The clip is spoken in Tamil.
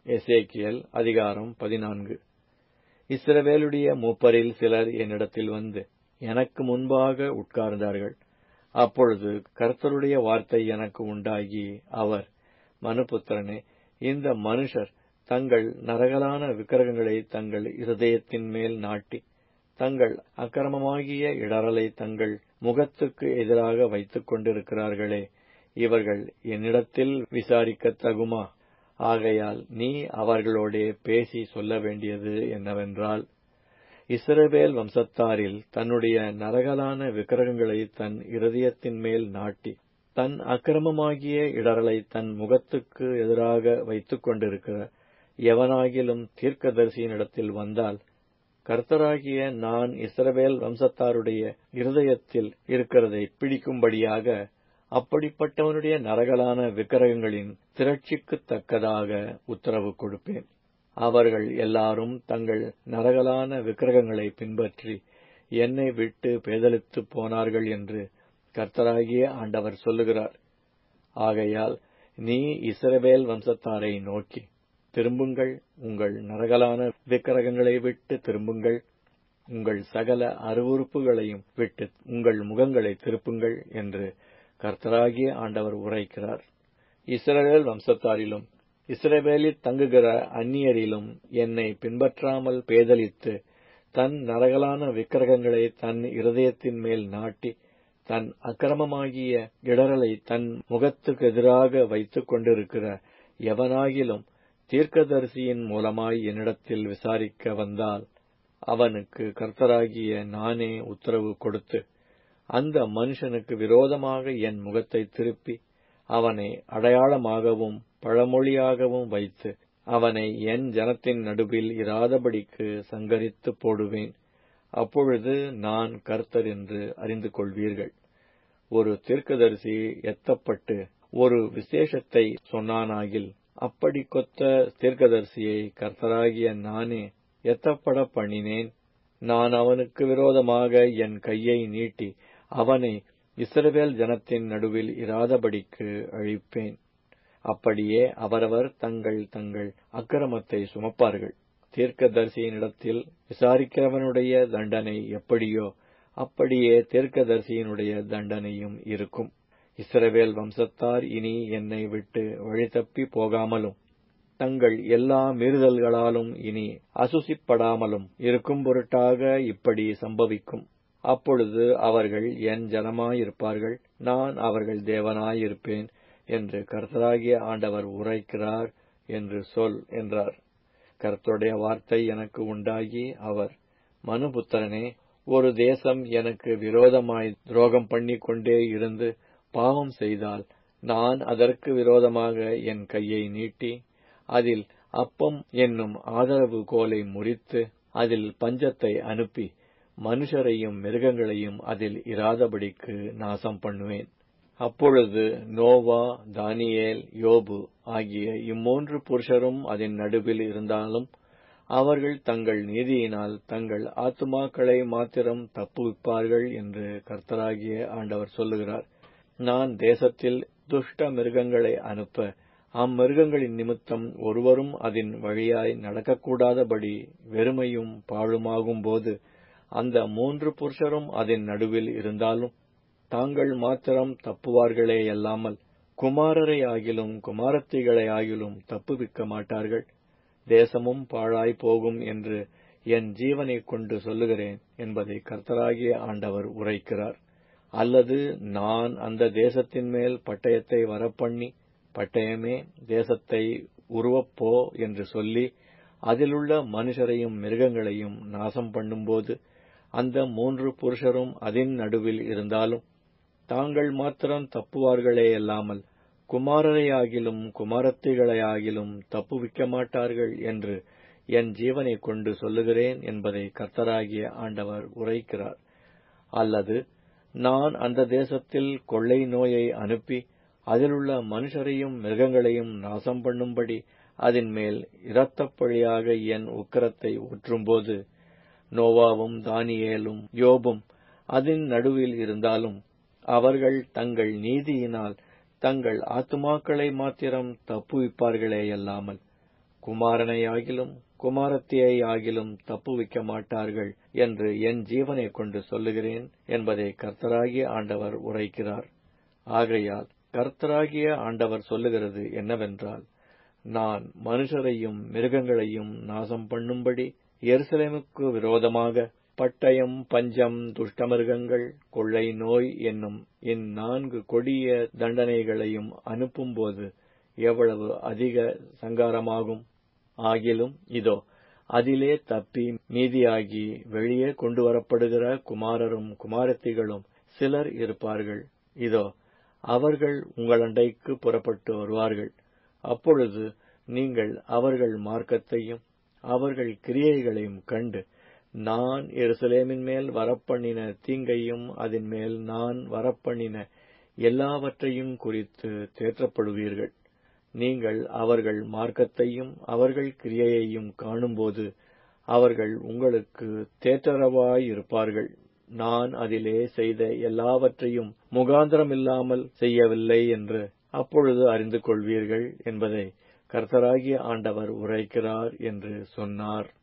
எசேக்கியல் அதிகாரம் பதினான்கு இஸ்ரவேலுடைய மூப்பரில் சிலர் என்னிடத்தில் வந்து எனக்கு முன்பாக உட்கார்ந்தார்கள் அப்பொழுது கர்த்தருடைய வார்த்தை எனக்கு உண்டாகி அவர் மனுபுத்திரனே இந்த மனுஷர் தங்கள் நரகலான விக்கிரகங்களை தங்கள் இருதயத்தின் மேல் நாட்டி தங்கள் அக்கிரமமாகிய இடரலை தங்கள் முகத்துக்கு எதிராக வைத்துக் கொண்டிருக்கிறார்களே இவர்கள் என்னிடத்தில் விசாரிக்கத் தகுமா ஆகையால் நீ அவர்களோடே பேசி சொல்ல வேண்டியது என்னவென்றால் இஸ்ரவேல் வம்சத்தாரில் தன்னுடைய நரகலான விக்கிரகங்களை தன் இருதயத்தின் மேல் நாட்டி தன் அக்கிரமமாகிய இடரலை தன் முகத்துக்கு எதிராக வைத்துக் கொண்டிருக்கிற எவனாகிலும் தீர்க்கதரிசியினிடத்தில் வந்தால் கர்த்தராகிய நான் இஸ்ரவேல் வம்சத்தாருடைய இருதயத்தில் இருக்கிறதை பிடிக்கும்படியாக அப்படிப்பட்டவனுடைய நரகலான விக்கிரகங்களின் திரட்சிக்குத் தக்கதாக உத்தரவு கொடுப்பேன் அவர்கள் எல்லாரும் தங்கள் நரகலான விக்கிரகங்களை பின்பற்றி என்னை விட்டு பேதலித்து போனார்கள் என்று கர்த்தராகிய ஆண்டவர் சொல்லுகிறார் ஆகையால் நீ இஸ்ரவேல் வம்சத்தாரை நோக்கி திரும்புங்கள் உங்கள் நரகலான விக்கிரகங்களை விட்டு திரும்புங்கள் உங்கள் சகல அருவுறுப்புகளையும் விட்டு உங்கள் முகங்களை திருப்புங்கள் என்று கர்த்தராகிய ஆண்டவர் உரைக்கிறார் இஸ்ரவேல் வம்சத்தாரிலும் இஸ்ரவேலில் தங்குகிற அந்நியரிலும் என்னை பின்பற்றாமல் பேதலித்து தன் நரகலான விக்கிரகங்களை தன் இருதயத்தின் மேல் நாட்டி தன் அக்கிரமமாகிய இடரலை தன் முகத்துக்கு எதிராக வைத்துக் கொண்டிருக்கிற எவனாகிலும் தீர்க்கதரிசியின் மூலமாய் என்னிடத்தில் விசாரிக்க வந்தால் அவனுக்கு கர்த்தராகிய நானே உத்தரவு கொடுத்து அந்த மனுஷனுக்கு விரோதமாக என் முகத்தை திருப்பி அவனை அடையாளமாகவும் பழமொழியாகவும் வைத்து அவனை என் ஜனத்தின் நடுவில் இராதபடிக்கு சங்கரித்து போடுவேன் அப்பொழுது நான் கர்த்தர் என்று அறிந்து கொள்வீர்கள் ஒரு தீர்க்கதரிசி எத்தப்பட்டு ஒரு விசேஷத்தை சொன்னானாகில் அப்படி கொத்த தீர்க்கதரிசியை கர்த்தராகிய நானே எத்தப்பட பண்ணினேன் நான் அவனுக்கு விரோதமாக என் கையை நீட்டி அவனை இஸ்ரவேல் ஜனத்தின் நடுவில் இராதபடிக்கு அழிப்பேன் அப்படியே அவரவர் தங்கள் தங்கள் அக்கிரமத்தை சுமப்பார்கள் தீர்க்கதரிசியினிடத்தில் விசாரிக்கிறவனுடைய தண்டனை எப்படியோ அப்படியே தீர்க்கதரிசியினுடைய தண்டனையும் இருக்கும் இஸ்ரவேல் வம்சத்தார் இனி என்னை விட்டு வழிதப்பி போகாமலும் தங்கள் எல்லா மீறுதல்களாலும் இனி அசுசிப்படாமலும் இருக்கும் பொருட்டாக இப்படி சம்பவிக்கும் அப்பொழுது அவர்கள் என் ஜனமாயிருப்பார்கள் நான் அவர்கள் தேவனாயிருப்பேன் என்று கர்த்தராகிய ஆண்டவர் உரைக்கிறார் என்று சொல் என்றார் கர்த்தருடைய வார்த்தை எனக்கு உண்டாகி அவர் மனுபுத்திரனே ஒரு தேசம் எனக்கு விரோதமாய் துரோகம் பண்ணிக் கொண்டே இருந்து பாவம் செய்தால் நான் அதற்கு விரோதமாக என் கையை நீட்டி அதில் அப்பம் என்னும் ஆதரவு கோலை முறித்து அதில் பஞ்சத்தை அனுப்பி மனுஷரையும் மிருகங்களையும் அதில் இராதபடிக்கு நாசம் பண்ணுவேன் அப்பொழுது நோவா தானியேல் யோபு ஆகிய இம்மூன்று புருஷரும் அதன் நடுவில் இருந்தாலும் அவர்கள் தங்கள் நீதியினால் தங்கள் ஆத்துமாக்களை மாத்திரம் தப்புவிப்பார்கள் என்று கர்த்தராகிய ஆண்டவர் சொல்லுகிறார் நான் தேசத்தில் துஷ்ட மிருகங்களை அனுப்ப அம்மிருகங்களின் நிமித்தம் ஒருவரும் அதன் வழியாய் நடக்கக்கூடாதபடி வெறுமையும் பாழுமாகும் போது அந்த மூன்று புருஷரும் அதன் நடுவில் இருந்தாலும் தாங்கள் மாத்திரம் தப்புவார்களே அல்லாமல் குமாரரை ஆகிலும் குமாரத்திகளை ஆகிலும் தப்புவிக்க மாட்டார்கள் தேசமும் பாழாய் போகும் என்று என் ஜீவனைக் கொண்டு சொல்லுகிறேன் என்பதை கர்த்தராகிய ஆண்டவர் உரைக்கிறார் அல்லது நான் அந்த தேசத்தின் மேல் பட்டயத்தை வரப்பண்ணி பட்டயமே தேசத்தை உருவப்போ என்று சொல்லி அதிலுள்ள மனுஷரையும் மிருகங்களையும் நாசம் பண்ணும்போது அந்த மூன்று புருஷரும் அதன் நடுவில் இருந்தாலும் தாங்கள் மாத்திரம் தப்புவார்களே அல்லாமல் குமாரரையாகிலும் குமாரத்திகளையாகிலும் தப்புவிக்க மாட்டார்கள் என்று என் ஜீவனைக் கொண்டு சொல்லுகிறேன் என்பதை கர்த்தராகிய ஆண்டவர் உரைக்கிறார் அல்லது நான் அந்த தேசத்தில் கொள்ளை நோயை அனுப்பி அதிலுள்ள மனுஷரையும் மிருகங்களையும் நாசம் பண்ணும்படி அதன் மேல் இரத்தப்பழியாக என் உக்கிரத்தை ஊற்றும்போது நோவாவும் தானியேலும் யோபும் அதன் நடுவில் இருந்தாலும் அவர்கள் தங்கள் நீதியினால் தங்கள் ஆத்துமாக்களை மாத்திரம் தப்புவிப்பார்களேயல்லாமல் குமாரனையாகிலும் குமாரத்தியையாகிலும் தப்புவிக்க மாட்டார்கள் என்று என் ஜீவனைக் கொண்டு சொல்லுகிறேன் என்பதை கர்த்தராகிய ஆண்டவர் உரைக்கிறார் ஆகையால் கர்த்தராகிய ஆண்டவர் சொல்லுகிறது என்னவென்றால் நான் மனுஷரையும் மிருகங்களையும் நாசம் பண்ணும்படி எருசலேமுக்கு விரோதமாக பட்டயம் பஞ்சம் துஷ்டமிருகங்கள் கொள்ளை நோய் என்னும் இந்நான்கு கொடிய தண்டனைகளையும் அனுப்பும்போது எவ்வளவு அதிக சங்காரமாகும் ஆகிலும் இதோ அதிலே தப்பி மீதியாகி வெளியே கொண்டு வரப்படுகிற குமாரரும் குமாரத்திகளும் சிலர் இருப்பார்கள் இதோ அவர்கள் உங்களண்டைக்கு புறப்பட்டு வருவார்கள் அப்பொழுது நீங்கள் அவர்கள் மார்க்கத்தையும் அவர்கள் கிரியைகளையும் கண்டு நான் எருசலேமின் மேல் வரப்பண்ணின தீங்கையும் அதன் மேல் நான் வரப்பண்ணின எல்லாவற்றையும் குறித்து தேற்றப்படுவீர்கள் நீங்கள் அவர்கள் மார்க்கத்தையும் அவர்கள் கிரியையையும் காணும்போது அவர்கள் உங்களுக்கு தேற்றரவாயிருப்பார்கள் நான் அதிலே செய்த எல்லாவற்றையும் முகாந்திரமில்லாமல் செய்யவில்லை என்று அப்பொழுது அறிந்து கொள்வீர்கள் என்பதை கர்த்தராகிய ஆண்டவர் உரைக்கிறார் என்று சொன்னார்